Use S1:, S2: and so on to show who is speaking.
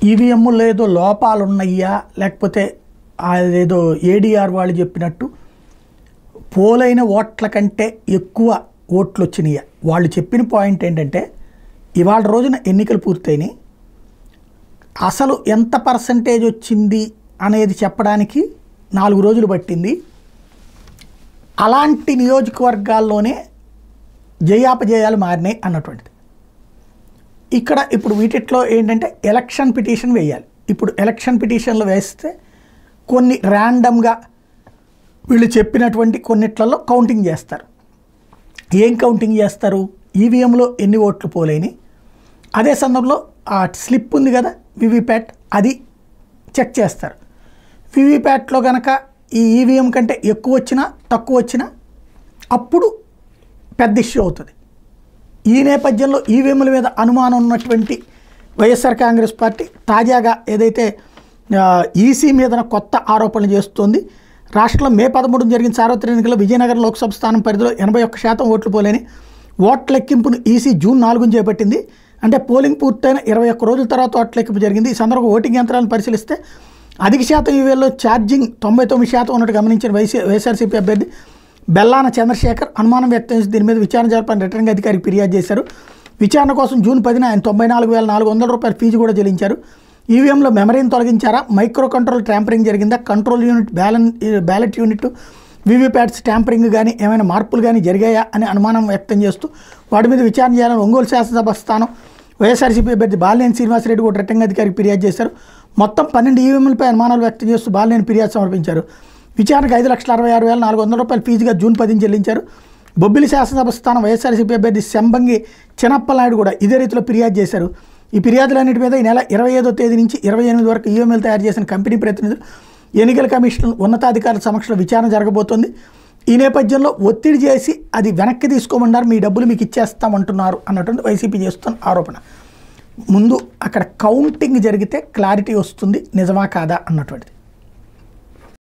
S1: ఈవీఎంలో ఏదో లోపాలు ఉన్నాయా లేకపోతే అదేదో ఏడీఆర్ వాళ్ళు చెప్పినట్టు పోలైన ఓట్ల కంటే ఎక్కువ ఓట్లు వచ్చినాయా వాళ్ళు చెప్పిన పాయింట్ ఏంటంటే ఇవాళ రోజున ఎన్నికలు పూర్తయినాయి అసలు ఎంత పర్సంటేజ్ వచ్చింది అనేది చెప్పడానికి నాలుగు రోజులు పట్టింది అలాంటి నియోజకవర్గాల్లోనే జయాపజయాలు మారినాయి అన్నటువంటిది ఇక్కడ ఇప్పుడు వీటిట్లో ఏంటంటే ఎలక్షన్ పిటిషన్ వేయాలి ఇప్పుడు ఎలక్షన్ పిటిషన్లు వేస్తే కొన్ని ర్యాండమ్గా వీళ్ళు చెప్పినటువంటి కొన్నిట్లలో కౌంటింగ్ చేస్తారు ఏం కౌంటింగ్ చేస్తారు ఈవీఎంలో ఎన్ని ఓట్లు పోలేని అదే సందర్భంలో ఆ స్లిప్ ఉంది కదా వివిప్యాట్ అది చెక్ చేస్తారు వివిప్యాట్లో కనుక ఈ ఈవీఎం కంటే ఎక్కువ వచ్చినా తక్కువ వచ్చినా అప్పుడు పెద్ద ఇష్యూ అవుతుంది ఈ నేపథ్యంలో ఈవీఎంల మీద అనుమానం ఉన్నటువంటి వైఎస్ఆర్ కాంగ్రెస్ పార్టీ తాజాగా ఏదైతే ఈసీ మీద కొత్త ఆరోపణలు చేస్తోంది రాష్ట్రంలో మే పదమూడున జరిగిన సార్వత్రిక ఎన్నికల్లో విజయనగరం లోక్సభ స్థానం పరిధిలో ఎనభై ఒక్క శాతం ఓట్లు పోలేని ఓట్ల లెక్కింపును ఈసీ జూన్ నాలుగున చేపట్టింది అంటే పోలింగ్ పూర్తయిన ఇరవై ఒక్క రోజుల తర్వాత ఓట్ల లెక్కింపు జరిగింది ఈ సందర్భంగా ఓటింగ్ యంత్రాలను పరిశీలిస్తే అధిక శాతం ఈవీఎల్లో ఛార్జింగ్ తొంభై తొమ్మిది శాతం ఉన్నట్టు గమనించిన వైసీ వైఎస్ఆర్సీపీ అభ్యర్థి బెల్లాన చంద్రశేఖర్ అనుమానం వ్యక్తం చేసి దీని మీద విచారణ జరపని రిటర్నింగ్ అధికారికి ఫిర్యాదు చేశారు విచారణ కోసం జూన్ పదిన ఆయన తొంభై నాలుగు వేల నాలుగు వందల రూపాయల ఫీజు కూడా చెల్లించారు ఈవీఎంలో మెమరీని తొలగించారా మైక్రో కంట్రోల్ ట్యాంపరింగ్ జరిగిందా కంట్రోల్ యూనిట్ బ్యాలెన్ బ్యాలెట్ యూనిట్ వీవీప్యాట్స్ ట్యాంపరింగ్ కానీ ఏమైనా మార్పులు కానీ జరిగాయా అని అనుమానం వ్యక్తం చేస్తూ వాటి మీద విచారణ చేయాలని ఒంగోలు శాసనసభ స్థానం వైఎస్ఆర్సీపీ అభ్యర్థి బాలినేని శ్రీనివాసరెడ్డి కూడా రిటర్నింగ్ అధికారికి ఫిర్యాదు చేశారు మొత్తం పన్నెండు ఈవీఎంలపై అనుమానాలు వ్యక్తం చేస్తూ బాలినేని ఫిర్యాదు సమర్పించారు విచారణకు ఐదు లక్షల అరవై ఆరు వేల నాలుగు వందల రూపాయలు ఫీజుగా జూన్ పదిని చెల్లించారు బొబ్బిలి శాసనసభ స్థానం వైఎస్ఆర్సీపీ అభ్యర్థి శంబంగి చినప్పలనాయుడు కూడా ఇదే రీతిలో ఫిర్యాదు చేశారు ఈ ఫిర్యాదులన్నిటి మీద ఈ నెల ఇరవై ఐదో తేదీ నుంచి ఇరవై ఎనిమిది వరకు ఈఎంఎల్ తయారు చేసిన కంపెనీ ప్రతినిధులు ఎన్నికల కమిషన్ ఉన్నతాధికారుల సమక్షంలో విచారణ జరగబోతోంది ఈ నేపథ్యంలో ఒత్తిడి చేసి అది వెనక్కి తీసుకోమన్నారు మీ డబ్బులు మీకు ఇచ్చేస్తామంటున్నారు అన్నటువంటి వైసీపీ చేస్తున్న ఆరోపణ ముందు అక్కడ కౌంటింగ్ జరిగితే క్లారిటీ వస్తుంది నిజమా కాదా అన్నటువంటిది